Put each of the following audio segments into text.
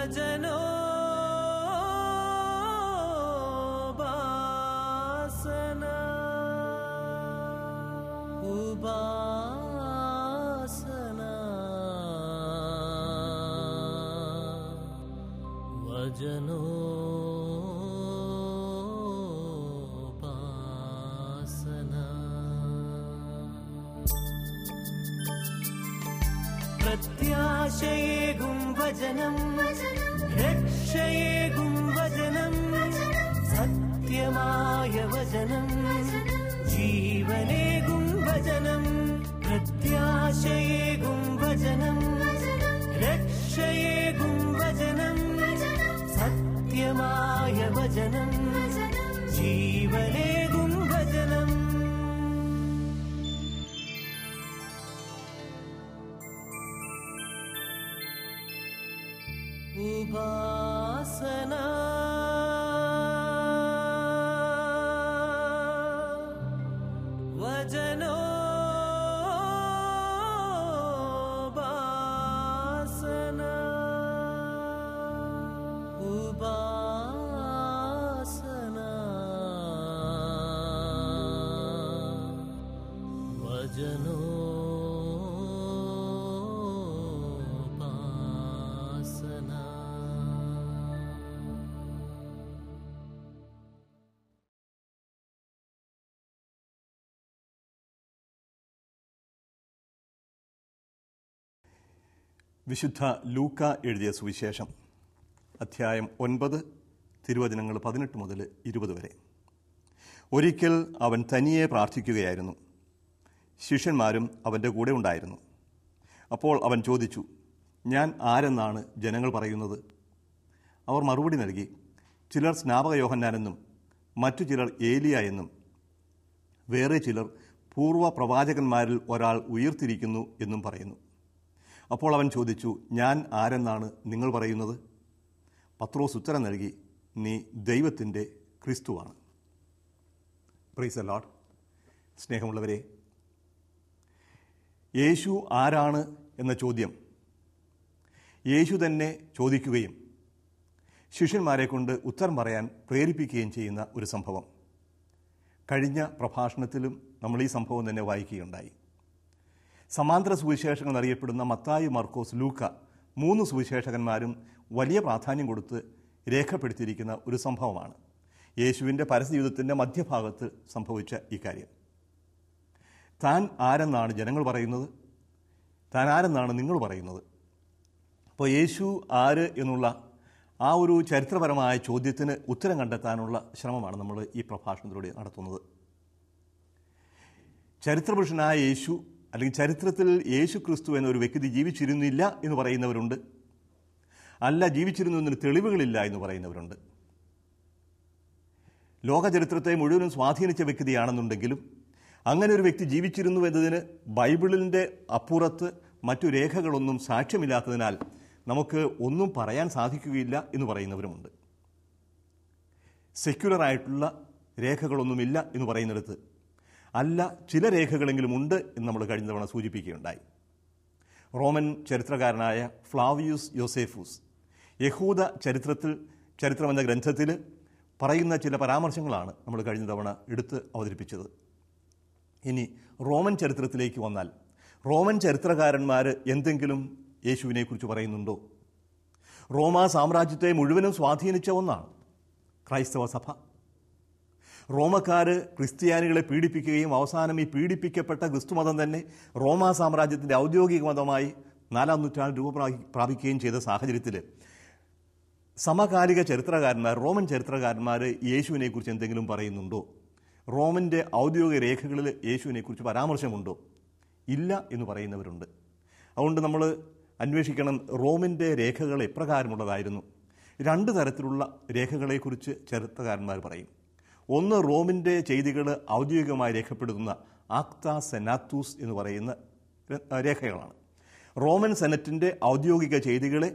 വചനോ ഉപാസന ഉപാസന വചനോ പ്രത്യാശയേകും വചനം രക്ഷയേകും വചനം സത്യമായ വചനം ജീവനേകും വചനം പ്രത്യാശയേകും വചനം രക്ഷയേകും വചനം സത്യമായ വചനം ജീവനേകും വചനം ഉപാസന വചനോ ഉപാസന ഉപാസന വചനോ വിശുദ്ധ ലൂക്ക എഴുതിയ സുവിശേഷം അധ്യായം ഒൻപത് തിരുവചനങ്ങൾ പതിനെട്ട് മുതൽ ഇരുപത് വരെ ഒരിക്കൽ അവൻ തനിയെ പ്രാർത്ഥിക്കുകയായിരുന്നു ശിഷ്യന്മാരും അവൻ്റെ കൂടെ ഉണ്ടായിരുന്നു അപ്പോൾ അവൻ ചോദിച്ചു ഞാൻ ആരെന്നാണ് ജനങ്ങൾ പറയുന്നത് അവർ മറുപടി നൽകി ചിലർ സ്നാപക യോഹന്നാനെന്നും മറ്റു ചിലർ ഏലിയ എന്നും വേറെ ചിലർ പൂർവ്വ പ്രവാചകന്മാരിൽ ഒരാൾ ഉയർത്തിരിക്കുന്നു എന്നും പറയുന്നു അപ്പോൾ അവൻ ചോദിച്ചു ഞാൻ ആരെന്നാണ് നിങ്ങൾ പറയുന്നത് പത്രോസ് ഉത്തരം നൽകി നീ ദൈവത്തിൻ്റെ ക്രിസ്തുവാണ് പ്രൈസ് അലോട്ട് സ്നേഹമുള്ളവരെ യേശു ആരാണ് എന്ന ചോദ്യം യേശു തന്നെ ചോദിക്കുകയും ശിഷ്യന്മാരെ കൊണ്ട് ഉത്തരം പറയാൻ പ്രേരിപ്പിക്കുകയും ചെയ്യുന്ന ഒരു സംഭവം കഴിഞ്ഞ പ്രഭാഷണത്തിലും നമ്മൾ ഈ സംഭവം തന്നെ വായിക്കുകയുണ്ടായി സമാന്തര സുവിശേഷങ്ങൾ എന്നറിയപ്പെടുന്ന മത്തായി മർക്കോസ് ലൂക്ക മൂന്ന് സുവിശേഷകന്മാരും വലിയ പ്രാധാന്യം കൊടുത്ത് രേഖപ്പെടുത്തിയിരിക്കുന്ന ഒരു സംഭവമാണ് യേശുവിൻ്റെ പരസ്യജീവിതത്തിൻ്റെ മധ്യഭാഗത്ത് സംഭവിച്ച ഈ കാര്യം താൻ ആരെന്നാണ് ജനങ്ങൾ പറയുന്നത് താൻ ആരെന്നാണ് നിങ്ങൾ പറയുന്നത് അപ്പോൾ യേശു ആര് എന്നുള്ള ആ ഒരു ചരിത്രപരമായ ചോദ്യത്തിന് ഉത്തരം കണ്ടെത്താനുള്ള ശ്രമമാണ് നമ്മൾ ഈ പ്രഭാഷണത്തിലൂടെ നടത്തുന്നത് ചരിത്രപുരുഷനായ യേശു അല്ലെങ്കിൽ ചരിത്രത്തിൽ യേശു ക്രിസ്തു എന്നൊരു വ്യക്തി ജീവിച്ചിരുന്നില്ല എന്ന് പറയുന്നവരുണ്ട് അല്ല ജീവിച്ചിരുന്നു എന്നൊരു തെളിവുകളില്ല എന്ന് പറയുന്നവരുണ്ട് ലോക ചരിത്രത്തെ മുഴുവനും സ്വാധീനിച്ച വ്യക്തിയാണെന്നുണ്ടെങ്കിലും അങ്ങനെ ഒരു വ്യക്തി ജീവിച്ചിരുന്നു എന്നതിന് ബൈബിളിൻ്റെ അപ്പുറത്ത് മറ്റു രേഖകളൊന്നും സാക്ഷ്യമില്ലാത്തതിനാൽ നമുക്ക് ഒന്നും പറയാൻ സാധിക്കുകയില്ല എന്ന് പറയുന്നവരുമുണ്ട് സെക്യുലറായിട്ടുള്ള രേഖകളൊന്നുമില്ല എന്ന് പറയുന്നിടത്ത് അല്ല ചില രേഖകളെങ്കിലും ഉണ്ട് എന്ന് നമ്മൾ കഴിഞ്ഞ തവണ സൂചിപ്പിക്കുകയുണ്ടായി റോമൻ ചരിത്രകാരനായ ഫ്ലാവിയൂസ് യോസേഫൂസ് യഹൂദ ചരിത്രത്തിൽ ചരിത്രമെന്ന ഗ്രന്ഥത്തിൽ പറയുന്ന ചില പരാമർശങ്ങളാണ് നമ്മൾ കഴിഞ്ഞ തവണ എടുത്ത് അവതരിപ്പിച്ചത് ഇനി റോമൻ ചരിത്രത്തിലേക്ക് വന്നാൽ റോമൻ ചരിത്രകാരന്മാർ എന്തെങ്കിലും യേശുവിനെക്കുറിച്ച് പറയുന്നുണ്ടോ റോമാ സാമ്രാജ്യത്തെ മുഴുവനും സ്വാധീനിച്ച ഒന്നാണ് ക്രൈസ്തവ സഭ റോമക്കാർ ക്രിസ്ത്യാനികളെ പീഡിപ്പിക്കുകയും അവസാനം ഈ പീഡിപ്പിക്കപ്പെട്ട ക്രിസ്തുമതം തന്നെ റോമാ സാമ്രാജ്യത്തിൻ്റെ ഔദ്യോഗിക മതമായി നാലാം നൂറ്റാണ്ട് രൂപ പ്രാപി- പ്രാപിക്കുകയും ചെയ്ത സാഹചര്യത്തിൽ സമകാലിക ചരിത്രകാരന്മാർ റോമൻ ചരിത്രകാരന്മാർ യേശുവിനെക്കുറിച്ച് എന്തെങ്കിലും പറയുന്നുണ്ടോ റോമൻ്റെ ഔദ്യോഗിക രേഖകളിൽ യേശുവിനെക്കുറിച്ച് പരാമർശമുണ്ടോ ഇല്ല എന്ന് പറയുന്നവരുണ്ട് അതുകൊണ്ട് നമ്മൾ അന്വേഷിക്കണം റോമിൻ്റെ രേഖകൾ എപ്രകാരമുള്ളതായിരുന്നു രണ്ട് തരത്തിലുള്ള രേഖകളെക്കുറിച്ച് ചരിത്രകാരന്മാർ പറയും ഒന്ന് റോമിൻ്റെ ചെയ്തികൾ ഔദ്യോഗികമായി രേഖപ്പെടുത്തുന്ന ആക്ത സെനാത്തൂസ് എന്ന് പറയുന്ന ര- രേഖകളാണ് റോമൻ സെനറ്റിൻ്റെ ഔദ്യോഗിക ചെയ്തികളെ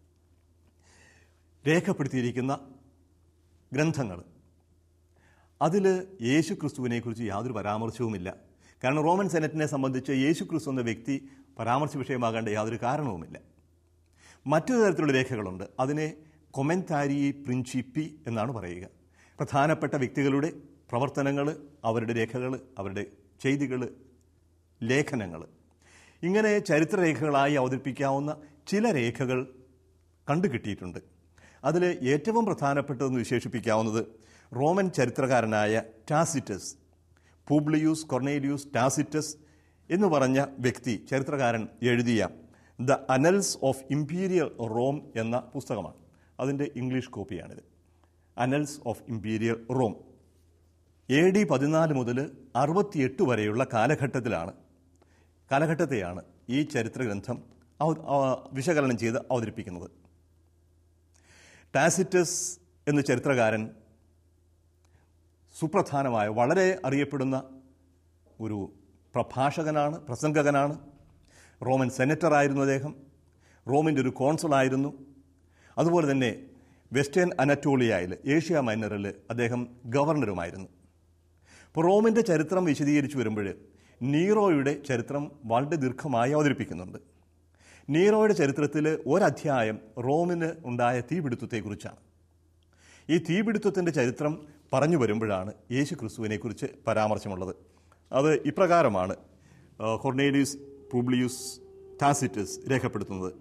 രേഖപ്പെടുത്തിയിരിക്കുന്ന ഗ്രന്ഥങ്ങൾ അതിൽ യേശു ക്രിസ്തുവിനെക്കുറിച്ച് യാതൊരു പരാമർശവുമില്ല കാരണം റോമൻ സെനറ്റിനെ സംബന്ധിച്ച് യേശു ക്രിസ്തു എന്ന വ്യക്തി പരാമർശ വിഷയമാകേണ്ട യാതൊരു കാരണവുമില്ല മറ്റു തരത്തിലുള്ള രേഖകളുണ്ട് അതിനെ കൊമെന്താരി പ്രിൻസിപ്പി എന്നാണ് പറയുക പ്രധാനപ്പെട്ട വ്യക്തികളുടെ പ്രവർത്തനങ്ങൾ അവരുടെ രേഖകൾ അവരുടെ ചെയ്തികൾ ലേഖനങ്ങൾ ഇങ്ങനെ ചരിത്രരേഖകളായി അവതരിപ്പിക്കാവുന്ന ചില രേഖകൾ കണ്ടുകിട്ടിയിട്ടുണ്ട് അതിൽ ഏറ്റവും പ്രധാനപ്പെട്ടതെന്ന് വിശേഷിപ്പിക്കാവുന്നത് റോമൻ ചരിത്രകാരനായ ടാസിറ്റസ് പൂബ്ലിയൂസ് കൊർണേലിയൂസ് ടാസിറ്റസ് എന്ന് പറഞ്ഞ വ്യക്തി ചരിത്രകാരൻ എഴുതിയ the Annals of Imperial Rome എന്ന പുസ്തകമാണ് അതിൻ്റെ ഇംഗ്ലീഷ് കോപ്പിയാണിത് Annals of Imperial Rome A D പതിനാല് മുതൽ അറുപത്തിയെട്ട് വരെയുള്ള കാലഘട്ടത്തിലാണ് കാലഘട്ടത്തെയാണ് ഈ ചരിത്ര ഗ്രന്ഥം അവ- അവ- വിശകലനം ചെയ്ത് അവതരിപ്പിക്കുന്നത് ടാസിറ്റസ് എന്ന ചരിത്രകാരൻ സുപ്രധാനമായ വളരെ അറിയപ്പെടുന്ന ഒരു പ്രഭാഷകനാണ് പ്രസംഗകനാണ് റോമൻ സെനറ്ററായിരുന്നു അദ്ദേഹം റോമിൻ്റെ ഒരു കോൺസുളായിരുന്നു അതുപോലെ തന്നെ വെസ്റ്റേൺ അനറ്റോളിയയിൽ ഏഷ്യ മൈനറിൽ അദ്ദേഹം ഗവർണറുമായിരുന്നു ഇപ്പോൾ റോമിൻ്റെ ചരിത്രം വിശദീകരിച്ചു വരുമ്പോൾ നീറോയുടെ ചരിത്രം വളരെ ദീർഘമായി അവതരിപ്പിക്കുന്നുണ്ട് നീറോയുടെ ചരിത്രത്തിൽ ഒരധ്യായം റോമിന് ഉണ്ടായ തീപിടുത്തത്തെക്കുറിച്ചാണ് ഈ തീപിടുത്തത്തിൻ്റെ ചരിത്രം പറഞ്ഞു വരുമ്പോഴാണ് യേശു ക്രിസ്തുവിനെക്കുറിച്ച് പരാമർശമുള്ളത് അത് ഇപ്രകാരമാണ് ആ, കൊർണേലിയസ് പുബ്ലിയൂസ് ടാസിറ്റസ് രേഖപ്പെടുത്തുന്നത്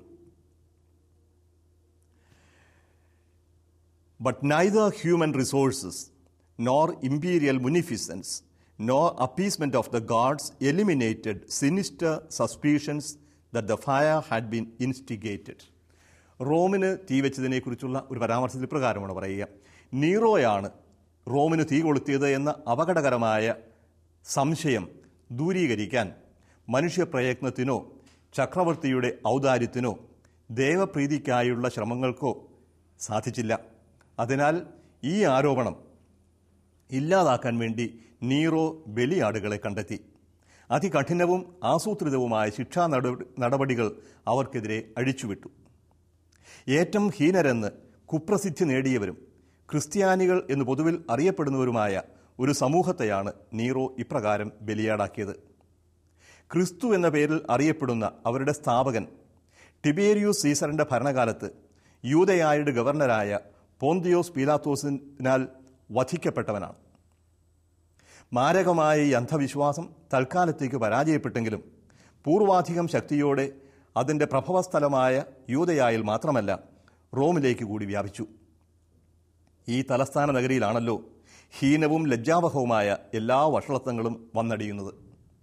But neither human resources, nor imperial munificence, nor appeasement of the gods eliminated sinister suspicions that the fire had been instigated. റോമിന് തീ വെച്ചതിനെക്കുറിച്ചുള്ള ഒരു പരാമർശത്തിൽ പ്രകാരമാണ് പറയുക നീറോയാണ് റോമിന് തീ കൊളുത്തിയത് എന്ന അപകടകരമായ സംശയം ദൂരീകരിക്കാൻ മനുഷ്യപ്രയത്നത്തിനോ ചക്രവർത്തിയുടെ ഔദാര്യത്തിനോ ദേവപ്രീതിക്കായുള്ള ശ്രമങ്ങൾക്കോ സാധിച്ചില്ല അതിനാൽ ഈ ആരോപണം ഇല്ലാതാക്കാൻ വേണ്ടി നീറോ ബലിയാടുകളെ കണ്ടെത്തി അതികഠിനവും ആസൂത്രിതവുമായ ശിക്ഷാ നടപ- നടപടികൾ അവർക്കെതിരെ അഴിച്ചുവിട്ടു ഏറ്റവും ഹീനരെന്ന് കുപ്രസിദ്ധി നേടിയവരും ക്രിസ്ത്യാനികൾ എന്ന് പൊതുവിൽ അറിയപ്പെടുന്നവരുമായ ഒരു സമൂഹത്തെയാണ് നീറോ ഇപ്രകാരം ബലിയാടാക്കിയത് ക്രിസ്തു എന്ന പേരിൽ അറിയപ്പെടുന്ന അവരുടെ സ്ഥാപകൻ ടിബേരിയൂസ് സീസറിന്റെ ഭരണകാലത്ത് യൂതയായുടെ ഗവർണറായ പോന്തിയോസ് പീലാത്തോസിനാൽ വധിക്കപ്പെട്ടവനാണ് മാരകമായ ഈ അന്ധവിശ്വാസം തൽക്കാലത്തേക്ക് പരാജയപ്പെട്ടെങ്കിലും പൂർവാധികം ശക്തിയോടെ അതിൻ്റെ പ്രഭവസ്ഥലമായ യൂതയായിൽ മാത്രമല്ല റോമിലേക്ക് കൂടി വ്യാപിച്ചു ഈ തലസ്ഥാന നഗരിയിലാണല്ലോ ഹീനവും ലജ്ജാവഹവുമായ എല്ലാ വഷളത്വങ്ങളും വന്നടിയുന്നത്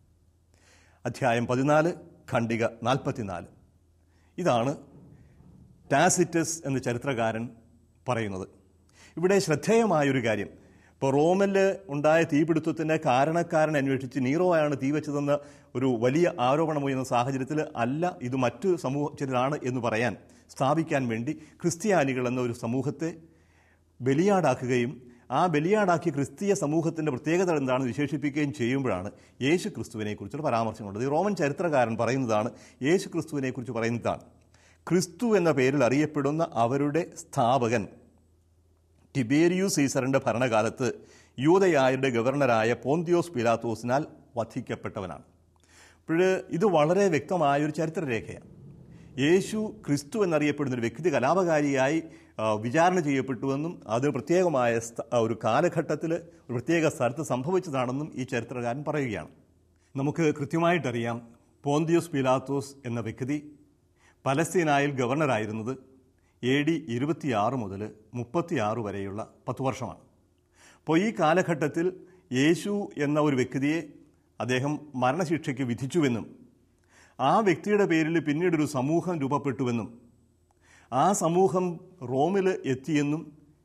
അധ്യായം പതിനാല് ഖണ്ഡിക നാൽപ്പത്തിനാല് ഇതാണ് ടാസിറ്റസ് എന്ന ചരിത്രകാരൻ പറയുന്നത് ഇവിടെ ശ്രദ്ധേയമായൊരു കാര്യം ഇപ്പോൾ റോമിൽ ഉണ്ടായ തീപിടുത്തത്തിന് കാരണക്കാരൻ അന്വേഷിച്ച് നീറോയാണ് തീ വെച്ചതെന്ന് ഒരു വലിയ ആരോപണം ഉയർന്ന സാഹചര്യത്തിൽ അല്ല ഇത് മറ്റു സമൂഹത്തിലാണ് എന്ന് പറയാൻ സ്ഥാപിക്കാൻ വേണ്ടി ക്രിസ്ത്യാനികൾ എന്ന ഒരു സമൂഹത്തെ ബലിയാടാക്കുകയും ആ ബലിയാടാക്കിയ ക്രിസ്തീയ സമൂഹത്തിൻ്റെ പ്രത്യേകത എന്താണെന്ന് വിശേഷിപ്പിക്കുകയും ചെയ്യുമ്പോഴാണ് യേശു ക്രിസ്തുവിനെക്കുറിച്ചുള്ള പരാമർശമുള്ളത് ഈ റോമൻ ചരിത്രകാരൻ പറയുന്നതാണ് യേശു ക്രിസ്തുവിനെക്കുറിച്ച് പറയുന്നതാണ് ക്രിസ്തു എന്ന പേരിൽ അറിയപ്പെടുന്ന അവരുടെ സ്ഥാപകൻ ടിബേരിയു സീസറിന്റെ ഭരണകാലത്ത് യൂതയായുടെ ഗവർണറായ പോന്തിയോസ് പിലാത്തോസിനാൽ വധിക്കപ്പെട്ടവനാണ് അപ്പോൾ ഇത് വളരെ വ്യക്തമായ ഒരു ചരിത്രരേഖയാണ് യേശു ക്രിസ്തു എന്നറിയപ്പെടുന്ന ഒരു വ്യക്തി കലാപകാരിയായി ആ, വിചാരണ ചെയ്യപ്പെട്ടുവെന്നും അത് പ്രത്യേകമായ സ്ഥ- ആ, ഒരു കാലഘട്ടത്തിൽ ഒരു പ്രത്യേക സ്ഥലത്ത് സംഭവിച്ചതാണെന്നും ഈ ചരിത്രകാരൻ പറയുകയാണ് നമുക്ക് കൃത്യമായിട്ടറിയാം പോന്തിയോസ് പിലാത്തോസ് എന്ന വ്യക്തി പലസ്തീനായിൽ ഗവർണറായിരുന്നത് എ ഡി ഇരുപത്തിയാറ് മുതൽ മുപ്പത്തിയാറ് വരെയുള്ള പത്ത് വർഷമാണ് അപ്പോൾ ഈ കാലഘട്ടത്തിൽ യേശു എന്ന ഒരു വ്യക്തിയെ അദ്ദേഹം മരണശിക്ഷയ്ക്ക് വിധിച്ചുവെന്നും ആ വ്യക്തിയുടെ പേരിൽ പിന്നീട് ഒരു സമൂഹം രൂപപ്പെട്ടുവെന്നും ആ സമൂഹം റോമിൽ എത്തിയെന്നും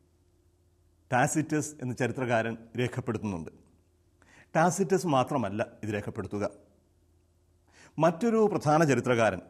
ടാസിറ്റസ് എന്ന ചരിത്രകാരൻ രേഖപ്പെടുത്തുന്നുണ്ട് ടാസിറ്റസ് മാത്രമല്ല ഇത് രേഖപ്പെടുത്തുക മറ്റൊരു പ്രധാന ചരിത്രകാരൻ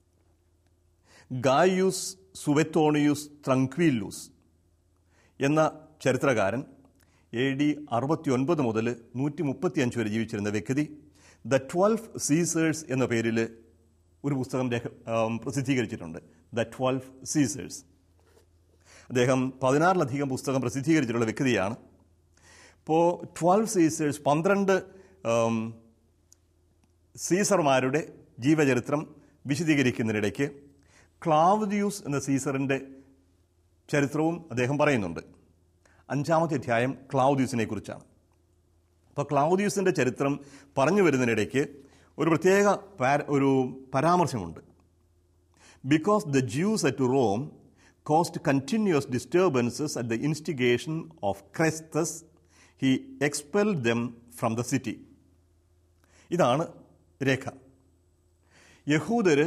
ഗായൂസ് സുവെത്തോണിയൂസ് ത്രങ്ക്വീലൂസ് എന്ന ചരിത്രകാരൻ എ ഡി അറുപത്തി ഒൻപത് മുതൽ നൂറ്റി മുപ്പത്തിയഞ്ച് വരെ ജീവിച്ചിരുന്ന വ്യക്തി ദ ട്വൽവ് സീസേഴ്സ് എന്ന പേരിൽ ഒരു പുസ്തകം രേഖ ആം, പ്രസിദ്ധീകരിച്ചിട്ടുണ്ട് ദ ട്വൽവ് സീസേഴ്സ് അദ്ദേഹം പതിനാറിലധികം പുസ്തകം പ്രസിദ്ധീകരിച്ചിട്ടുള്ള വ്യക്തിയാണ് ഇപ്പോൾ ട്വൽവ് സീസേഴ്സ് പന്ത്രണ്ട് ആം, സീസർമാരുടെ ജീവചരിത്രം വിശദീകരിക്കുന്നതിനിടയ്ക്ക് ക്ലാവുദിയൂസ് എന്ന സീസറിൻ്റെ ചരിത്രവും അദ്ദേഹം പറയുന്നുണ്ട് അഞ്ചാമത്തെ അധ്യായം ക്ലാവുദിയൂസിനെ കുറിച്ചാണ് അപ്പോൾ ക്ലാവുദിയൂസിൻ്റെ ചരിത്രം പറഞ്ഞു വരുന്നതിനിടയ്ക്ക് ഒരു പ്രത്യേക പാര- ഒരു പരാമർശമുണ്ട് because the Jews at Rome caused continuous disturbances at the instigation of Chrestus, he expelled them from the city. ഇതാണ് രേഖ യഹൂദര്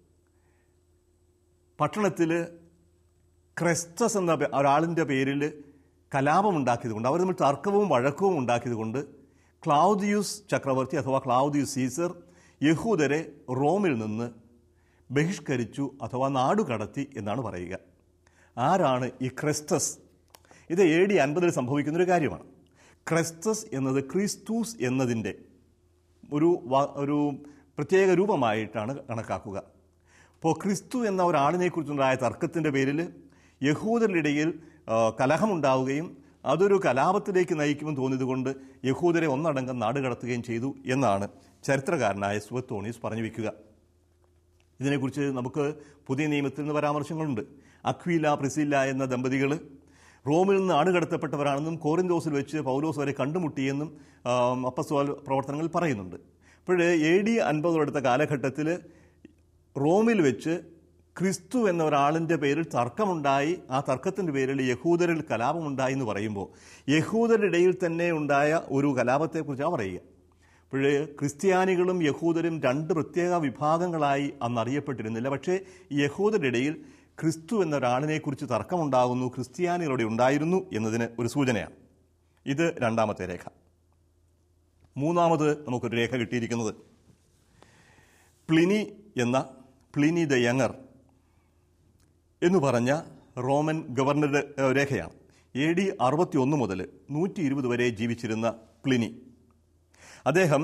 പട്ടണത്തിൽ ക്രെസ്റ്റസ് എന്ന പേ- ഒരാളിൻ്റെ പേരിൽ കലാപമുണ്ടാക്കിയതുകൊണ്ട് അവർ തമ്മിൽ തർക്കവും വഴക്കവും ഉണ്ടാക്കിയതുകൊണ്ട് ക്ലൗദിയൂസ് ചക്രവർത്തി അഥവാ ക്ലൗദിയൂസ് സീസർ യഹൂദരെ റോമിൽ നിന്ന് ബഹിഷ്കരിച്ചു അഥവാ നാടുകടത്തി എന്നാണ് പറയുക ആരാണ് ഈ ക്രെസ്റ്റസ് ഇത് എ ഡി അൻപതിൽ സംഭവിക്കുന്നൊരു കാര്യമാണ് ക്രെസ്റ്റസ് എന്നത് ക്രിസ്തൂസ് എന്നതിൻ്റെ ഒരു വ- ഒരു പ്രത്യേക രൂപമായിട്ടാണ് കണക്കാക്കുക അപ്പോൾ ക്രിസ്തു എന്ന ഒരാളിനെ കുറിച്ചുണ്ടായ തർക്കത്തിൻ്റെ പേരിൽ യഹൂദരുടെ ഇടയിൽ ആ, കലഹമുണ്ടാവുകയും അതൊരു കലാപത്തിലേക്ക് നയിക്കുമെന്ന് തോന്നിയതുകൊണ്ട് യഹൂദരെ ഒന്നടങ്കം നാടുകടത്തുകയും ചെയ്തു എന്നാണ് ചരിത്രകാരനായ സുവത്തോണീസ് പറഞ്ഞു വയ്ക്കുക ഇതിനെക്കുറിച്ച് നമുക്ക് പുതിയ നിയമത്തിൽ നിന്ന് പരാമർശങ്ങളുണ്ട് അക്വീല പ്രിസില്ല എന്ന ദമ്പതികൾ റോമിൽ നിന്ന് ആടുകടത്തപ്പെട്ടവരാണെന്നും കോറിന്തോസിൽ വെച്ച് പൗലോസ് വരെ കണ്ടുമുട്ടിയെന്നും ആം, അപ്പസ്തോല പ്രവർത്തനങ്ങൾ പറയുന്നുണ്ട് അപ്പോൾ എ ഡി അൻപതോടടുത്ത കാലഘട്ടത്തിൽ റോമിൽ വെച്ച് ക്രിസ്തു എന്ന ഒരാളിൻ്റെ പേരിൽ തർക്കമുണ്ടായി ആ തർക്കത്തിൻ്റെ പേരിൽ യഹൂദരിൽ കലാപമുണ്ടായി എന്ന് പറയുമ്പോൾ യഹൂദരുടെ ഇടയിൽ തന്നെ ഉണ്ടായ ഒരു കലാപത്തെക്കുറിച്ചാണ് പറയുക അപ്പോൾ ക്രിസ്ത്യാനികളും യഹൂദരും രണ്ട് പ്രത്യേക വിഭാഗങ്ങളായി അന്ന് അറിയപ്പെട്ടിരുന്നില്ല പക്ഷേ ഈ യഹൂദരുടെ ഇടയിൽ ക്രിസ്തു എന്ന ഒരാളിനെക്കുറിച്ച് തർക്കമുണ്ടാകുന്നു ക്രിസ്ത്യാനികളുടെ ഉണ്ടായിരുന്നു എന്നതിന് ഒരു സൂചനയാണ് ഇത് രണ്ടാമത്തെ രേഖ മൂന്നാമത് നമുക്കൊരു രേഖ കിട്ടിയിരിക്കുന്നത് പ്ലിനി എന്ന പ്ലിനി ദ യങ്ങർ എന്ന് പറഞ്ഞ റോമൻ ഗവർണറുടെ ഏഹ്, രേഖയാണ് എ ഡി അറുപത്തി ഒന്ന് മുതൽ നൂറ്റി ഇരുപത് വരെ ജീവിച്ചിരുന്ന പ്ലിനി അദ്ദേഹം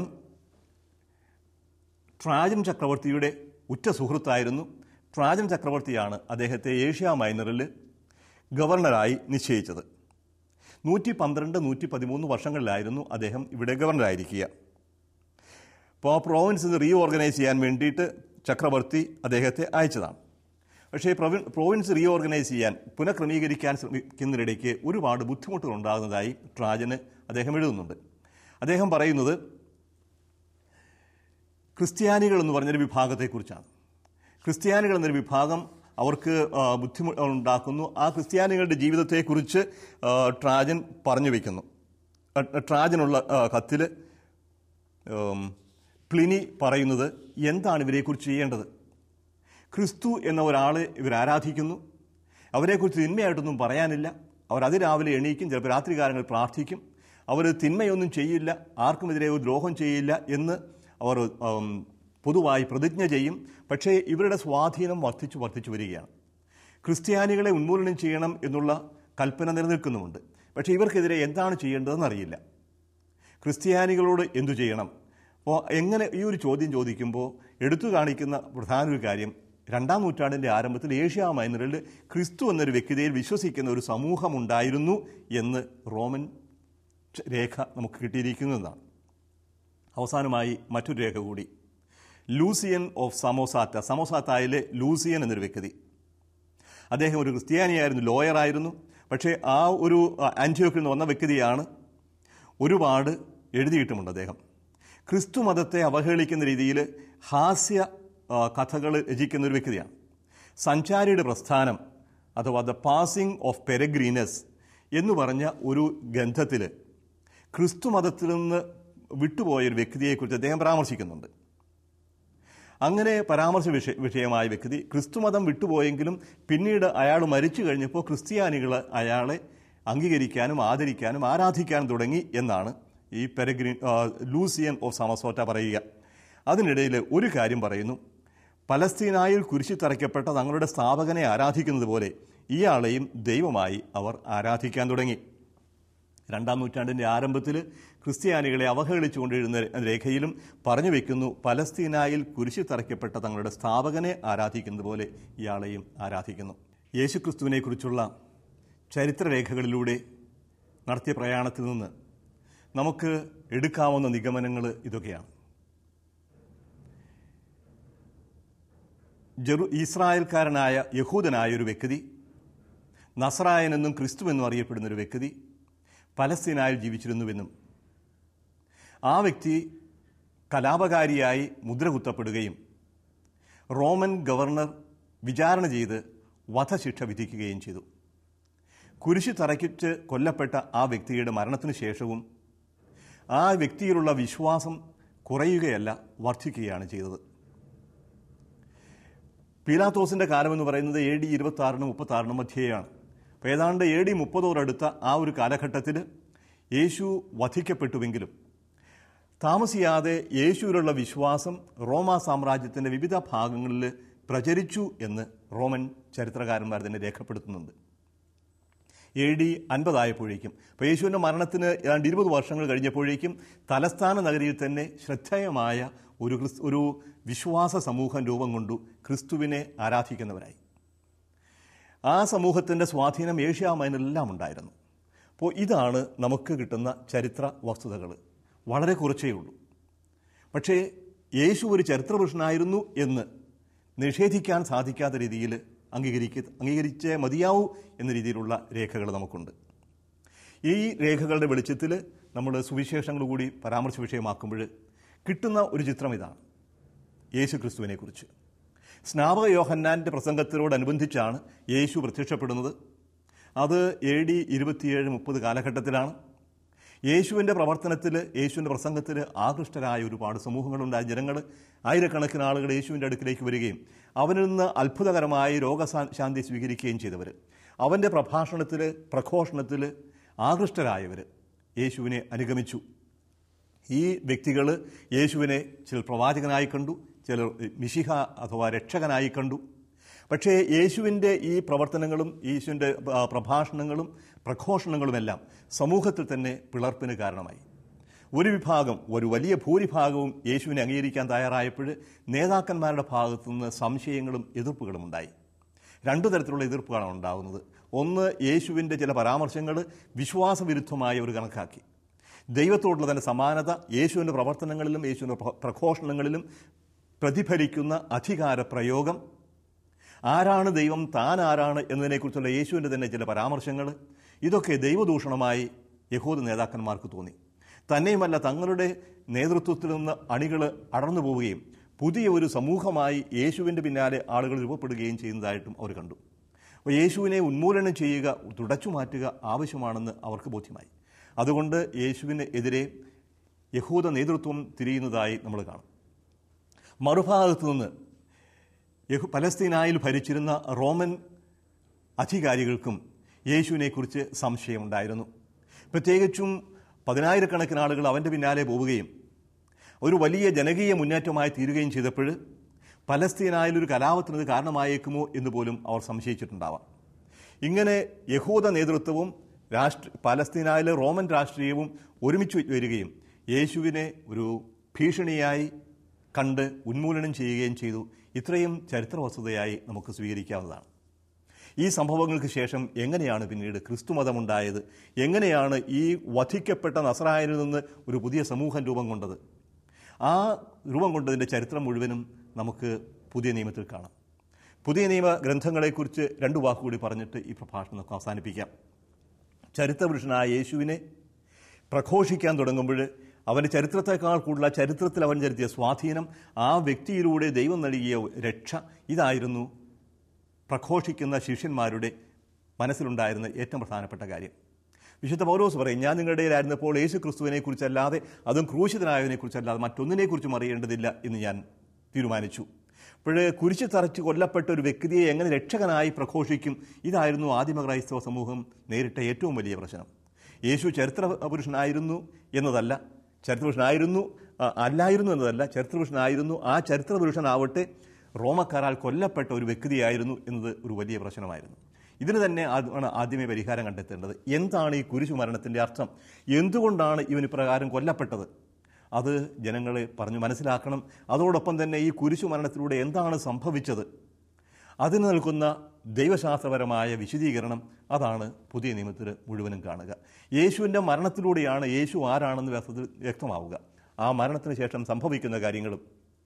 ട്രാജൻ ചക്രവർത്തിയുടെ ഉറ്റ സുഹൃത്തായിരുന്നു ട്രാജൻ ചക്രവർത്തിയാണ് അദ്ദേഹത്തെ ഏഷ്യ മൈനറിൽ ഗവർണറായി നിശ്ചയിച്ചത് നൂറ്റി പന്ത്രണ്ട് നൂറ്റി പതിമൂന്ന് വർഷങ്ങളിലായിരുന്നു അദ്ദേഹം ഇവിടെ ഗവർണറായിരിക്കുക അപ്പോൾ ആ പ്രോവിൻസ് റീ ഓർഗനൈസ് ചെയ്യാൻ വേണ്ടിയിട്ട് ചക്രവർത്തി അദ്ദേഹത്തെ അയച്ചതാണ് പക്ഷേ പ്രൊവി പ്രോവിൻസ് റീ ഓർഗനൈസ് ചെയ്യാൻ പുനഃക്രമീകരിക്കാൻ ശ്രമിക്കുന്നതിനിടയ്ക്ക് ഒരുപാട് ബുദ്ധിമുട്ടുകൾ ഉണ്ടാകുന്നതായി ട്രാജന് അദ്ദേഹം എഴുതുന്നുണ്ട് അദ്ദേഹം പറയുന്നത് ക്രിസ്ത്യാനികൾ എന്ന് പറഞ്ഞൊരു വിഭാഗത്തെക്കുറിച്ചാണ് ക്രിസ്ത്യാനികൾ എന്നൊരു വിഭാഗം അവർക്ക് ആ, ബുദ്ധിമുട്ട് ഉണ്ടാക്കുന്നു ആ ക്രിസ്ത്യാനികളുടെ ജീവിതത്തെക്കുറിച്ച് ആ, ട്രാജൻ പറഞ്ഞു വയ്ക്കുന്നു ആ, ട്രാജനുള്ള കത്തിൽ പ്ലിനി പറയുന്നത് എന്താണ് ഇവരെക്കുറിച്ച് ചെയ്യേണ്ടത് ക്രിസ്തു എന്ന ഒരാളെ ഇവർ ആരാധിക്കുന്നു അവരെക്കുറിച്ച് തിന്മയായിട്ടൊന്നും പറയാനില്ല അവർ അതിരാവിലെ എണീക്കും ചിലപ്പോൾ രാത്രികാലങ്ങളിൽ പ്രാർത്ഥിക്കും അവർ തിന്മയൊന്നും ചെയ്യില്ല ആർക്കുമെതിരെ ഒരു ദ്രോഹം ചെയ്യില്ല എന്ന് അവർ ഉം, പൊതുവായി പ്രതിജ്ഞ ചെയ്യും പക്ഷേ ഇവരുടെ സ്വാധീനം വർദ്ധിച്ചു വർദ്ധിച്ചു വരികയാണ് ക്രിസ്ത്യാനികളെ ഉന്മൂലനം ചെയ്യണം എന്നുള്ള കൽപ്പന നിലനിൽക്കുന്നുമുണ്ട് പക്ഷേ ഇവർക്കെതിരെ എന്താണ് ചെയ്യേണ്ടതെന്ന് അറിയില്ല ക്രിസ്ത്യാനികളോട് എന്തു ചെയ്യണം അപ്പോൾ എങ്ങനെ ഈ ഒരു ചോദ്യം ചോദിക്കുമ്പോൾ എടുത്തു കാണിക്കുന്ന പ്രധാന ഒരു കാര്യം രണ്ടാം നൂറ്റാണ്ടിൻ്റെ ആരംഭത്തിൽ ഏഷ്യ മൈനറിൽ ക്രിസ്തു എന്നൊരു വ്യക്തിയിൽ വിശ്വസിക്കുന്ന ഒരു സമൂഹമുണ്ടായിരുന്നു എന്ന് റോമൻ ച- രേഖ നമുക്ക് കിട്ടിയിരിക്കുന്നതാണ് അവസാനമായി മറ്റൊരു രേഖ കൂടി ലൂസിയൻ ഓഫ് സമോസാറ്റ സമോസാറ്റായിലെ ലൂസിയൻ എന്നൊരു വ്യക്തി അദ്ദേഹം ഒരു ക്രിസ്ത്യാനിയായിരുന്നു ലോയറായിരുന്നു പക്ഷേ ആ ഒരു ആൻറ്റിയോക്കിൽ നിന്ന് വന്ന വ്യക്തിയാണ് ഒരുപാട് എഴുതിയിട്ടുമുണ്ട് അദ്ദേഹം ക്രിസ്തു മതത്തെ അവഹേളിക്കുന്ന രീതിയിൽ ഹാസ്യ ആ, കഥകൾ രചിക്കുന്ന ഒരു വ്യക്തിയാണ് സഞ്ചാരിയുടെ പ്രസ്ഥാനം അഥവാ ദ പാസിംഗ് ഓഫ് പെരഗ്രീനസ് എന്ന് പറഞ്ഞ ഒരു ഗ്രന്ഥത്തിൽ ക്രിസ്തു മതത്തിൽ നിന്ന് വിട്ടുപോയ ഒരു വ്യക്തിയെക്കുറിച്ച് അദ്ദേഹം പരാമർശിക്കുന്നുണ്ട് അങ്ങനെ പരാമർശ വിഷയ വിഷയമായ വ്യക്തി ക്രിസ്തുമതം വിട്ടുപോയെങ്കിലും പിന്നീട് അയാൾ മരിച്ചു കഴിഞ്ഞപ്പോൾ ക്രിസ്ത്യാനികൾ അയാളെ അംഗീകരിക്കാനും ആദരിക്കാനും ആരാധിക്കാനും തുടങ്ങി എന്നാണ് ഈ പെരഗ്രീൻ ആ, ലൂസിയൻ ഓഫ് സമസോറ്റ പറയുക അതിനിടയിൽ ഒരു കാര്യം പറയുന്നു പലസ്തീനായിൽ കുരിശി തറയ്ക്കപ്പെട്ട തങ്ങളുടെ സ്ഥാപകനെ ആരാധിക്കുന്നത് പോലെ ഇയാളെയും ദൈവമായി അവർ ആരാധിക്കാൻ തുടങ്ങി രണ്ടാം നൂറ്റാണ്ടിൻ്റെ ആരംഭത്തിൽ ക്രിസ്ത്യാനികളെ അവഹേളിച്ചുകൊണ്ടിരുന്ന രേഖയിലും പറഞ്ഞു വെക്കുന്നു പലസ്തീനായിൽ കുരിശി തറയ്ക്കപ്പെട്ട തങ്ങളുടെ സ്ഥാപകനെ ആരാധിക്കുന്നത് പോലെ ഇയാളെയും ആരാധിക്കുന്നു യേശുക്രിസ്തുവിനെക്കുറിച്ചുള്ള ചരിത്രരേഖകളിലൂടെ നടത്തിയ പ്രയാണത്തിൽ നിന്ന് നമുക്ക് എടുക്കാവുന്ന നിഗമനങ്ങൾ ഇതൊക്കെയാണ് ജെറു ഇസ്രായേൽക്കാരനായ യഹൂദനായ ഒരു വ്യക്തി നസറായൻ എന്നും ക്രിസ്തു എന്നും അറിയപ്പെടുന്ന ഒരു വ്യക്തി പലസ്തീനായിൽ ജീവിച്ചിരുന്നുവെന്നും ആ വ്യക്തി കലാപകാരിയായി മുദ്ര കുത്തപ്പെടുകയും റോമൻ ഗവർണർ വിചാരണ ചെയ്ത് വധശിക്ഷ വിധിക്കുകയും ചെയ്തു കുരിശു തറയ്ക്കിച്ച് കൊല്ലപ്പെട്ട ആ വ്യക്തിയുടെ മരണത്തിനു ശേഷവും ആ വ്യക്തിയിലുള്ള വിശ്വാസം കുറയുകയല്ല വർദ്ധിക്കുകയാണ് ചെയ്തത് പീലാത്തോസിന്റെ കാലമെന്ന് പറയുന്നത് എ ഡി ഇരുപത്തി ആറിനും മുപ്പത്തി ആറിനും മധ്യേയാണ് അപ്പോൾ ഏതാണ്ട് എ ഡി മുപ്പതോടടുത്ത ആ ഒരു കാലഘട്ടത്തിൽ യേശു വധിക്കപ്പെട്ടുവെങ്കിലും താമസിയാതെ യേശുവിലുള്ള വിശ്വാസം റോമാ സാമ്രാജ്യത്തിൻ്റെ വിവിധ ഭാഗങ്ങളിൽ പ്രചരിച്ചു എന്ന് റോമൻ ചരിത്രകാരന്മാർ തന്നെ രേഖപ്പെടുത്തുന്നുണ്ട് എ ഡി അൻപതായപ്പോഴേക്കും അപ്പോൾ യേശുവിൻ്റെ മരണത്തിന് ഏതാണ്ട് ഇരുപത് വർഷങ്ങൾ കഴിഞ്ഞപ്പോഴേക്കും തലസ്ഥാന നഗരിയിൽ തന്നെ ശ്രദ്ധേയമായ ഒരു ക്രിസ് ഒരു വിശ്വാസ സമൂഹം രൂപം കൊണ്ടു ക്രിസ്തുവിനെ ആരാധിക്കുന്നവരായി ആ സമൂഹത്തിൻ്റെ സ്വാധീനം ഏഷ്യ മൈനിലെല്ലാം ഉണ്ടായിരുന്നു അപ്പോൾ ഇതാണ് നമുക്ക് കിട്ടുന്ന ചരിത്ര വസ്തുതകൾ വളരെ കുറച്ചേ ഉള്ളൂ പക്ഷേ യേശു ഒരു ചരിത്രപുരുഷനായിരുന്നു എന്ന് നിഷേധിക്കാൻ സാധിക്കാത്ത രീതിയിൽ അംഗീകരിക്ക അംഗീകരിച്ചേ മതിയാവൂ എന്ന രീതിയിലുള്ള രേഖകൾ നമുക്കുണ്ട് ഈ രേഖകളുടെ വെളിച്ചത്തിൽ നമ്മൾ സുവിശേഷങ്ങൾ കൂടി പരാമർശ വിഷയമാക്കുമ്പോൾ കിട്ടുന്ന ഒരു ചിത്രം ഇതാണ് യേശു ക്രിസ്തുവിനെക്കുറിച്ച് സ്നാപക യോഹന്നാൻ്റെ പ്രസംഗത്തിനോടനുബന്ധിച്ചാണ് യേശു പ്രത്യക്ഷപ്പെടുന്നത് അത് എ ഡി ഇരുപത്തിയേഴ് മുപ്പത് കാലഘട്ടത്തിലാണ് യേശുവിൻ്റെ പ്രവർത്തനത്തിൽ യേശുവിൻ്റെ പ്രസംഗത്തിൽ ആകൃഷ്ടരായ ഒരുപാട് സമൂഹങ്ങളുണ്ടായ ജനങ്ങൾ ആയിരക്കണക്കിന് ആളുകൾ യേശുവിൻ്റെ അടുക്കിലേക്ക് വരികയും അവനിൽ നിന്ന് അത്ഭുതകരമായി രോഗശാന്തി സ്വീകരിക്കുകയും ചെയ്തവർ അവൻ്റെ പ്രഭാഷണത്തിൽ പ്രഘോഷണത്തിൽ ആകൃഷ്ടരായവർ യേശുവിനെ അനുഗമിച്ചു ഈ വ്യക്തികൾ യേശുവിനെ ചിലർ പ്രവാചകനായി കണ്ടു ചിലർ മിശിഹ അഥവാ രക്ഷകനായി കണ്ടു പക്ഷേ യേശുവിൻ്റെ ഈ പ്രവർത്തനങ്ങളും യേശുവിൻ്റെ ആ, പ്രഭാഷണങ്ങളും പ്രഘോഷണങ്ങളുമെല്ലാം സമൂഹത്തിൽ തന്നെ പിളർപ്പിന് കാരണമായി ഒരു വിഭാഗം ഒരു വലിയ ഭൂരിഭാഗവും യേശുവിനെ അംഗീകരിക്കാൻ തയ്യാറായപ്പോൾ നേതാക്കന്മാരുടെ ഭാഗത്തു നിന്ന് സംശയങ്ങളും എതിർപ്പുകളും ഉണ്ടായി രണ്ടു തരത്തിലുള്ള എതിർപ്പുകളാണ് ഉണ്ടാകുന്നത് ഒന്ന് യേശുവിൻ്റെ ചില പരാമർശങ്ങൾ വിശ്വാസവിരുദ്ധമായി അവർ കണക്കാക്കി ദൈവത്തോടുള്ള തൻ്റെ സമാനത യേശുവിൻ്റെ പ്രവർത്തനങ്ങളിലും യേശുവിൻ്റെ പ്ര- പ്രഘോഷണങ്ങളിലും പ്രതിഫലിക്കുന്ന അധികാര പ്രയോഗം ആരാണ് ദൈവം താൻ ആരാണ് എന്നതിനെക്കുറിച്ചുള്ള യേശുവിൻ്റെ തന്നെ ചില പരാമർശങ്ങൾ ഇതൊക്കെ ദൈവദൂഷണമായി യഹൂദ നേതാക്കന്മാർക്ക് തോന്നി തന്നെയുമല്ല തങ്ങളുടെ നേതൃത്വത്തിൽ നിന്ന് അണികൾ അടർന്നു പോവുകയും പുതിയ ഒരു സമൂഹമായി യേശുവിൻ്റെ പിന്നാലെ ആളുകൾ രൂപപ്പെടുകയും ചെയ്യുന്നതായിട്ടും അവർ കണ്ടു അപ്പോൾ യേശുവിനെ ഉന്മൂലനം ചെയ്യുക തുടച്ചു മാറ്റുക ആവശ്യമാണെന്ന് അവർക്ക് ബോധ്യമായി അതുകൊണ്ട് യേശുവിന് എതിരെ യഹൂദ നേതൃത്വം തിരിയുന്നതായി നമ്മൾ കാണും മറുഭാഗത്തു നിന്ന് യഹു പലസ്തീനായിൽ ഭരിച്ചിരുന്ന റോമൻ അധികാരികൾക്കും യേശുവിനെക്കുറിച്ച് സംശയമുണ്ടായിരുന്നു പ്രത്യേകിച്ചും പതിനായിരക്കണക്കിന് ആളുകൾ അവൻ്റെ പിന്നാലെ പോവുകയും ഒരു വലിയ ജനകീയ മുന്നേറ്റമായി തീരുകയും ചെയ്തപ്പോൾ പലസ്തീനായിൽ ഒരു കലാപത്തിനത് കാരണമായേക്കുമോ എന്ന് പോലും അവർ സംശയിച്ചിട്ടുണ്ടാവാം ഇങ്ങനെ യഹൂദ നേതൃത്വവും രാഷ്ട്ര പലസ്തീനായിലെ റോമൻ രാഷ്ട്രീയവും ഒരുമിച്ച് വരികയും യേശുവിനെ ഒരു ഭീഷണിയായി കണ്ട് ഉന്മൂലനം ചെയ്യുകയും ചെയ്തു ഇത്രയും ചരിത്ര വസ്തുതയായി നമുക്ക് സ്വീകരിക്കാവുന്നതാണ് ഈ സംഭവങ്ങൾക്ക് ശേഷം എങ്ങനെയാണ് പിന്നീട് ക്രിസ്തുമതമുണ്ടായത് എങ്ങനെയാണ് ഈ വധിക്കപ്പെട്ട നസറായനിൽ നിന്ന് ഒരു പുതിയ സമൂഹം രൂപം കൊണ്ടത് ആ രൂപം കൊണ്ടതിൻ്റെ ചരിത്രം മുഴുവനും നമുക്ക് പുതിയ നിയമത്തിൽ കാണാം പുതിയ നിയമ ഗ്രന്ഥങ്ങളെക്കുറിച്ച് രണ്ട് വാക്കുകൂടി പറഞ്ഞിട്ട് ഈ പ്രഭാഷണം നമുക്ക് അവസാനിപ്പിക്കാം ചരിത്രപുരുഷനായ യേശുവിനെ പ്രഘോഷിക്കാൻ തുടങ്ങുമ്പോൾ അവൻ്റെ ചരിത്രത്തെക്കാൾ കൂടുതൽ ആ ചരിത്രത്തിൽ അവൻ ചെലുത്തിയ സ്വാധീനം ആ വ്യക്തിയിലൂടെ ദൈവം നൽകിയ രക്ഷ ഇതായിരുന്നു പ്രഘോഷിക്കുന്ന ശിഷ്യന്മാരുടെ മനസ്സിലുണ്ടായിരുന്ന ഏറ്റവും പ്രധാനപ്പെട്ട കാര്യം വിശുദ്ധ പൗലോസ് പറയും ഞാൻ നിങ്ങളുടെ ഇടയിലായിരുന്നപ്പോൾ യേശു ക്രിസ്തുവിനെ കുറിച്ചല്ലാതെ അതും ക്രൂശിതനായതിനെ കുറിച്ചല്ലാതെ മറ്റൊന്നിനെക്കുറിച്ചും അറിയേണ്ടതില്ല എന്ന് ഞാൻ തീരുമാനിച്ചു അപ്പോഴേ കുരിശ് തറച്ച് കൊല്ലപ്പെട്ട ഒരു വ്യക്തിയെ എങ്ങനെ രക്ഷകനായി പ്രഘോഷിക്കും ഇതായിരുന്നു ആദിമ ക്രൈസ്തവ സമൂഹം നേരിട്ട ഏറ്റവും വലിയ പ്രശ്നം യേശു ചരിത്ര പുരുഷനായിരുന്നു എന്നതല്ല ചരിത്രപുരുഷനായിരുന്നു ആ, അല്ലായിരുന്നു എന്നതല്ല ചരിത്രപുരുഷനായിരുന്നു ആ ചരിത്രപുരുഷനാവട്ടെ റോമക്കാരാൽ കൊല്ലപ്പെട്ട ഒരു വ്യക്തിയായിരുന്നു എന്നത് ഒരു വലിയ പ്രശ്നമായിരുന്നു ഇതിന് തന്നെ ആ- ആണ് ആദ്യമേ പരിഹാരം കണ്ടെത്തേണ്ടത് എന്താണ് ഈ കുരിശു മരണത്തിൻ്റെ അർത്ഥം എന്തുകൊണ്ടാണ് ഇവൻ ഇപ്രകാരം കൊല്ലപ്പെട്ടത് അത് ജനങ്ങളെ പറഞ്ഞു മനസ്സിലാക്കണം അതോടൊപ്പം തന്നെ ഈ കുരിശു മരണത്തിലൂടെ എന്താണ് സംഭവിച്ചത് അതിന് നൽകുന്ന ദൈവശാസ്ത്രപരമായ വിശദീകരണം അതാണ് പുതിയ നിയമത്തിൽ മുഴുവനും കാണുക യേശുവിൻ്റെ മരണത്തിലൂടെയാണ് യേശു ആരാണെന്ന് വ്യക്തത്തിൽ വ്യക്തമാവുക ആ മരണത്തിന് ശേഷം സംഭവിക്കുന്ന കാര്യങ്ങളും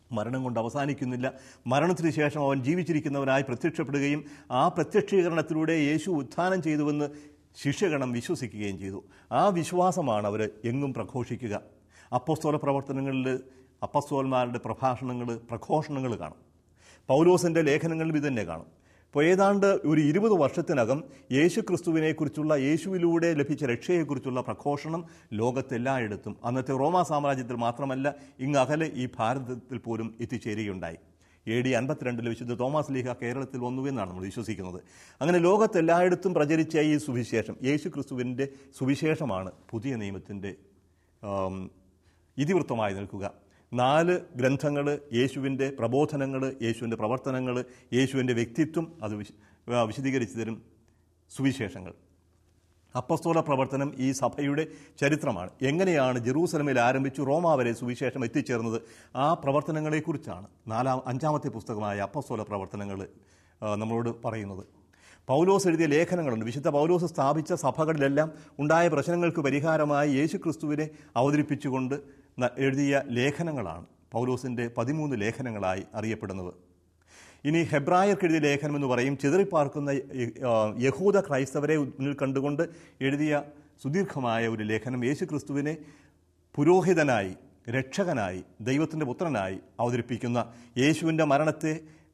മരണം കൊണ്ട് അവസാനിക്കുന്നില്ല മരണത്തിന് ശേഷം അവൻ ജീവിച്ചിരിക്കുന്നവനായി പ്രത്യക്ഷപ്പെടുകയും ആ പ്രത്യക്ഷീകരണത്തിലൂടെ യേശു ഉത്ഥാനം ചെയ്തുവെന്ന് ശിഷ്യഗണം വിശ്വസിക്കുകയും ചെയ്തു ആ വിശ്വാസമാണ് അവർ എങ്ങും പ്രഘോഷിക്കുക അപ്പസ്തോല പ്രവർത്തനങ്ങളിൽ അപ്പസ്തോന്മാരുടെ പ്രഭാഷണങ്ങൾ പ്രഘോഷണങ്ങൾ കാണും പൗലോസിൻ്റെ ലേഖനങ്ങളിലും ഇതന്നെ കാണും അപ്പോൾ ഏതാണ്ട് ഒരു ഇരുപത് വർഷത്തിനകം യേശു ക്രിസ്തുവിനെക്കുറിച്ചുള്ള യേശുവിലൂടെ ലഭിച്ച രക്ഷയെക്കുറിച്ചുള്ള പ്രഘോഷണം ലോകത്തെല്ലായിടത്തും അന്നത്തെ റോമാ സാമ്രാജ്യത്തിൽ മാത്രമല്ല ഇങ്ങ് അകലെ ഈ ഭാരതത്തിൽ പോലും എത്തിച്ചേരുകയുണ്ടായി എ ഡി അൻപത്തിരണ്ടിൽ വിശുദ്ധ തോമസ് ലീഹ കേരളത്തിൽ വന്നുവെന്നാണ് നമ്മൾ വിശ്വസിക്കുന്നത് അങ്ങനെ ലോകത്തെല്ലായിടത്തും പ്രചരിച്ച ഈ സുവിശേഷം യേശു ക്രിസ്തുവിൻ്റെ സുവിശേഷമാണ് പുതിയ നിയമത്തിൻ്റെ ആം, ഇതിവൃത്തമായി നിൽക്കുക നാല് ഗ്രന്ഥങ്ങൾ യേശുവിൻ്റെ പ്രബോധനങ്ങൾ യേശുവിൻ്റെ പ്രവർത്തനങ്ങൾ യേശുവിൻ്റെ വ്യക്തിത്വം അത് വിശ- ആ, വിശദീകരിച്ചു തരും സുവിശേഷങ്ങൾ അപ്പസ്തോല പ്രവർത്തനം ഈ സഭയുടെ ചരിത്രമാണ് എങ്ങനെയാണ് ജെറൂസലമിൽ ആരംഭിച്ചു റോമ വരെ സുവിശേഷം എത്തിച്ചേർന്നത് ആ പ്രവർത്തനങ്ങളെക്കുറിച്ചാണ് നാലാം അഞ്ചാമത്തെ പുസ്തകമായ അപ്പസ്തോല പ്രവർത്തനങ്ങൾ ആ, നമ്മളോട് പറയുന്നത് പൗലോസ് എഴുതിയ ലേഖനങ്ങളുണ്ട് വിശുദ്ധ പൗലോസ് സ്ഥാപിച്ച സഭകളിലെല്ലാം ഉണ്ടായ പ്രശ്നങ്ങൾക്ക് പരിഹാരമായി യേശു ക്രിസ്തുവിനെ അവതരിപ്പിച്ചുകൊണ്ട് ന- എഴുതിയ ലേഖനങ്ങളാണ് പൗലോസിൻ്റെ പതിമൂന്ന് ലേഖനങ്ങളായി അറിയപ്പെടുന്നത് ഇനി ഹെബ്രായർക്ക് എഴുതിയ ലേഖനം എന്ന് പറയും ചിതറിപ്പാർക്കുന്ന യ- ആ, യഹൂദ ക്രൈസ്തവരെ മുന്നിൽ കണ്ടുകൊണ്ട് എഴുതിയ സുദീർഘമായ ഒരു ലേഖനം യേശു ക്രിസ്തുവിനെ പുരോഹിതനായി രക്ഷകനായി ദൈവത്തിൻ്റെ പുത്രനായി അവതരിപ്പിക്കുന്ന യേശുവിൻ്റെ മരണത്തെ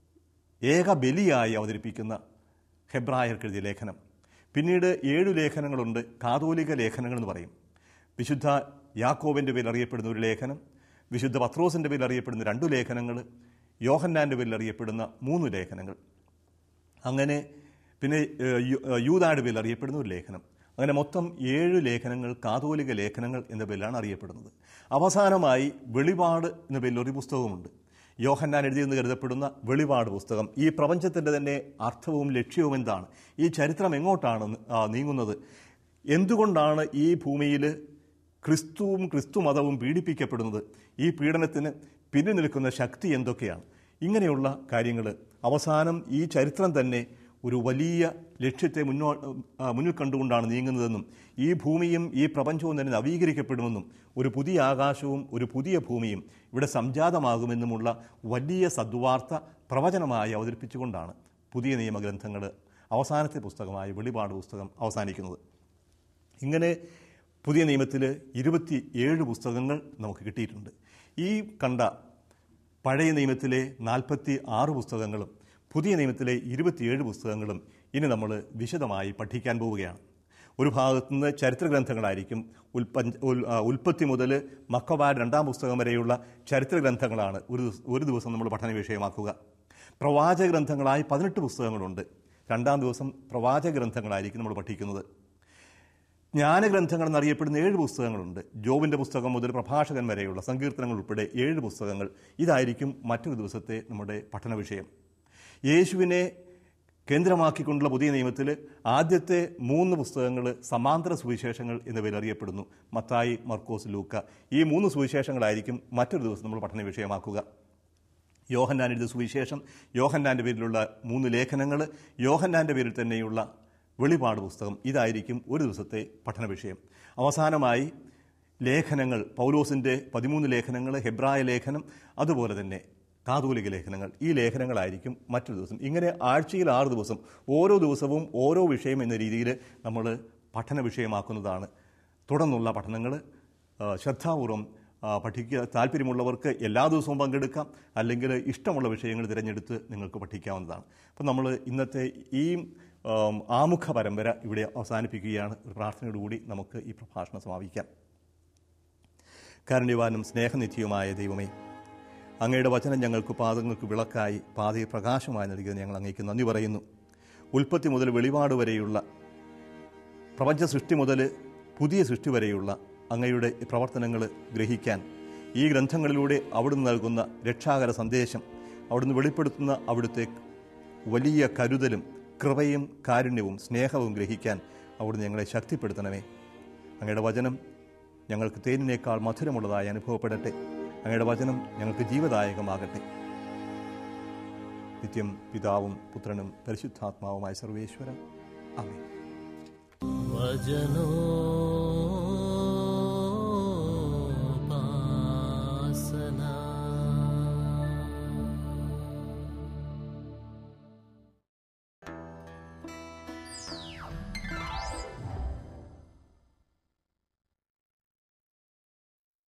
ഏക ബലിയായി അവതരിപ്പിക്കുന്ന ഹെബ്രായർക്ക് എഴുതിയ ലേഖനം പിന്നീട് ഏഴു ലേഖനങ്ങളുണ്ട് കാതോലിക ലേഖനങ്ങൾ എന്ന് പറയും വിശുദ്ധ യാക്കോബിൻ്റെ പേരിൽ അറിയപ്പെടുന്ന ഒരു ലേഖനം വിശുദ്ധ പത്രോസിൻ്റെ പേരിൽ അറിയപ്പെടുന്ന രണ്ടു ലേഖനങ്ങൾ യോഹന്നാൻ്റെ പേരിൽ അറിയപ്പെടുന്ന മൂന്ന് ലേഖനങ്ങൾ അങ്ങനെ പിന്നെ ഏഹ്, യു- ഏഹ്, യൂദായുടെ പേരിൽ അറിയപ്പെടുന്ന ഒരു ലേഖനം അങ്ങനെ മൊത്തം ഏഴ് ലേഖനങ്ങൾ കാതോലിക ലേഖനങ്ങൾ എന്ന പേരിലാണ് അറിയപ്പെടുന്നത് അവസാനമായി വെളിപാട് എന്ന പേരിൽ ഒരു പുസ്തകമുണ്ട് യോഹന്നാൻ എഴുതിയെന്ന് കരുതപ്പെടുന്ന വെളിപാട് പുസ്തകം ഈ പ്രപഞ്ചത്തിൻ്റെ തന്നെ അർത്ഥവും ലക്ഷ്യവും എന്താണ് ഈ ചരിത്രം എങ്ങോട്ടാണ് ആ, നീങ്ങുന്നത് എന്തുകൊണ്ടാണ് ഈ ഭൂമിയിൽ ക്രിസ്തുവും ക്രിസ്തു മതവും പീഡിപ്പിക്കപ്പെടുന്നത് ഈ പീഡനത്തിന് പിന്നിൽ നിൽക്കുന്ന ശക്തി എന്തൊക്കെയാണ് ഇങ്ങനെയുള്ള കാര്യങ്ങൾ അവസാനം ഈ ചരിത്രം തന്നെ ഒരു വലിയ ലക്ഷ്യത്തെ മുന്നോ ആ, മുന്നിൽ കണ്ടുകൊണ്ടാണ് നീങ്ങുന്നതെന്നും ഈ ഭൂമിയും ഈ പ്രപഞ്ചവും തന്നെ നവീകരിക്കപ്പെടുമെന്നും ഒരു പുതിയ ആകാശവും ഒരു പുതിയ ഭൂമിയും ഇവിടെ സംജാതമാകുമെന്നുമുള്ള വലിയ സദ്വാർത്ത പ്രവചനമായി അവതരിപ്പിച്ചുകൊണ്ടാണ് പുതിയ നിയമഗ്രന്ഥങ്ങൾ അവസാനത്തെ പുസ്തകമായ വെളിപാട് പുസ്തകം അവസാനിക്കുന്നത് ഇങ്ങനെ പുതിയ നിയമത്തിൽ ഇരുപത്തി ഏഴ് പുസ്തകങ്ങൾ നമുക്ക് കിട്ടിയിട്ടുണ്ട് ഈ കണ്ട പഴയ നിയമത്തിലെ നാൽപ്പത്തി ആറ് പുസ്തകങ്ങളും പുതിയ നിയമത്തിലെ ഇരുപത്തിയേഴ് പുസ്തകങ്ങളും ഇനി നമ്മൾ വിശദമായി പഠിക്കാൻ പോവുകയാണ് ഒരു ഭാഗത്തു നിന്ന് ചരിത്ര ഗ്രന്ഥങ്ങളായിരിക്കും ഉൽപ്പഞ്ച ഉൽ- ആ, ഉൽപ്പത്തി മുതൽ മക്കബാർ രണ്ടാം പുസ്തകം വരെയുള്ള ചരിത്ര ഗ്രന്ഥങ്ങളാണ് ഒരു ദിവസം ഒരു ദിവസം നമ്മൾ പഠന വിഷയമാക്കുക പ്രവാചക ഗ്രന്ഥങ്ങളായി പതിനെട്ട് പുസ്തകങ്ങളുണ്ട് രണ്ടാം ദിവസം പ്രവാചക ഗ്രന്ഥങ്ങളായിരിക്കും നമ്മൾ പഠിക്കുന്നത് ജ്ഞാനഗ്രന്ഥങ്ങൾ എന്നറിയപ്പെടുന്ന ഏഴ് പുസ്തകങ്ങളുണ്ട് ജോബിൻ്റെ പുസ്തകം മുതൽ പ്രഭാഷകൻ വരെയുള്ള സങ്കീർത്തനങ്ങൾ ഉൾപ്പെടെ ഏഴ് പുസ്തകങ്ങൾ ഇതായിരിക്കും മറ്റൊരു ദിവസത്തെ നമ്മുടെ പഠന വിഷയം യേശുവിനെ കേന്ദ്രമാക്കിക്കൊണ്ടുള്ള പുതിയ നിയമത്തിൽ ആദ്യത്തെ മൂന്ന് പുസ്തകങ്ങൾ സമാന്തര സുവിശേഷങ്ങൾ എന്ന പേരിൽ അറിയപ്പെടുന്നു മത്തായി മർക്കോസ് ലൂക്ക ഈ മൂന്ന് സുവിശേഷങ്ങളായിരിക്കും മറ്റൊരു ദിവസം നമ്മൾ പഠന വിഷയമാക്കുക യോഹന്നാൻ എഴുതിയ സുവിശേഷം യോഹന്നാൻ്റെ പേരിലുള്ള മൂന്ന് ലേഖനങ്ങൾ യോഹന്നാൻ്റെ പേരിൽ തന്നെയുള്ള വെളിപാട് പുസ്തകം ഇതായിരിക്കും ഒരു ദിവസത്തെ പഠന വിഷയം അവസാനമായി ലേഖനങ്ങൾ പൗലോസിൻ്റെ പതിമൂന്ന് ലേഖനങ്ങൾ ഹെബ്രായ ലേഖനം അതുപോലെ തന്നെ കാതോലിക ലേഖനങ്ങൾ ഈ ലേഖനങ്ങളായിരിക്കും മറ്റൊരു ദിവസം ഇങ്ങനെ ആഴ്ചയിൽ ആറ് ദിവസം ഓരോ ദിവസവും ഓരോ വിഷയം എന്ന രീതിയിൽ നമ്മൾ പഠന വിഷയമാക്കുന്നതാണ് തുടർന്നുള്ള പഠനങ്ങൾ ആ, ശ്രദ്ധാപൂർവം ആ, പഠിക്കുക താല്പര്യമുള്ളവർക്ക് എല്ലാ ദിവസവും പങ്കെടുക്കാം അല്ലെങ്കിൽ ഇഷ്ടമുള്ള വിഷയങ്ങൾ തിരഞ്ഞെടുത്ത് നിങ്ങൾക്ക് പഠിക്കാവുന്നതാണ് അപ്പം നമ്മൾ ഇന്നത്തെ ഈ ആം, ആമുഖ പരമ്പര ഇവിടെ അവസാനിപ്പിക്കുകയാണ് ഒരു പ്രാർത്ഥനയോടുകൂടി നമുക്ക് ഈ പ്രഭാഷണം സമാപിക്കാം കാരുണ്യവാനും സ്നേഹനിധിയുമായ ദൈവമേ അങ്ങയുടെ വചനം ഞങ്ങൾക്ക് പാദങ്ങൾക്ക് വിളക്കായി പാതയെ പ്രകാശമായി നൽകിയത് ഞങ്ങൾ അങ്ങേക്ക് നന്ദി പറയുന്നു ഉൽപ്പത്തി മുതൽ വെളിപാട് വരെയുള്ള പ്രപഞ്ച സൃഷ്ടി മുതൽ പുതിയ സൃഷ്ടി വരെയുള്ള അങ്ങയുടെ പ്രവർത്തനങ്ങൾ ഗ്രഹിക്കാൻ ഈ ഗ്രന്ഥങ്ങളിലൂടെ അവിടുന്ന് നൽകുന്ന രക്ഷാകര സന്ദേശം അവിടുന്ന് വെളിപ്പെടുത്തുന്ന അവിടുത്തെ വലിയ കരുതലും കൃപയും കാരുണ്യവും സ്നേഹവും ഗ്രഹിക്കാൻ അവിടുന്ന് ഞങ്ങളെ ശക്തിപ്പെടുത്തണമേ അങ്ങയുടെ വചനം ഞങ്ങൾക്ക് തേനിനേക്കാൾ മധുരമുള്ളതായി അനുഭവപ്പെടട്ടെ അങ്ങയുടെ വചനം ഞങ്ങൾക്ക് ജീവദായകമാകട്ടെ നിത്യം പിതാവും പുത്രനും പരിശുദ്ധാത്മാവുമായ സർവേശ്വര അമേ वजनोपासना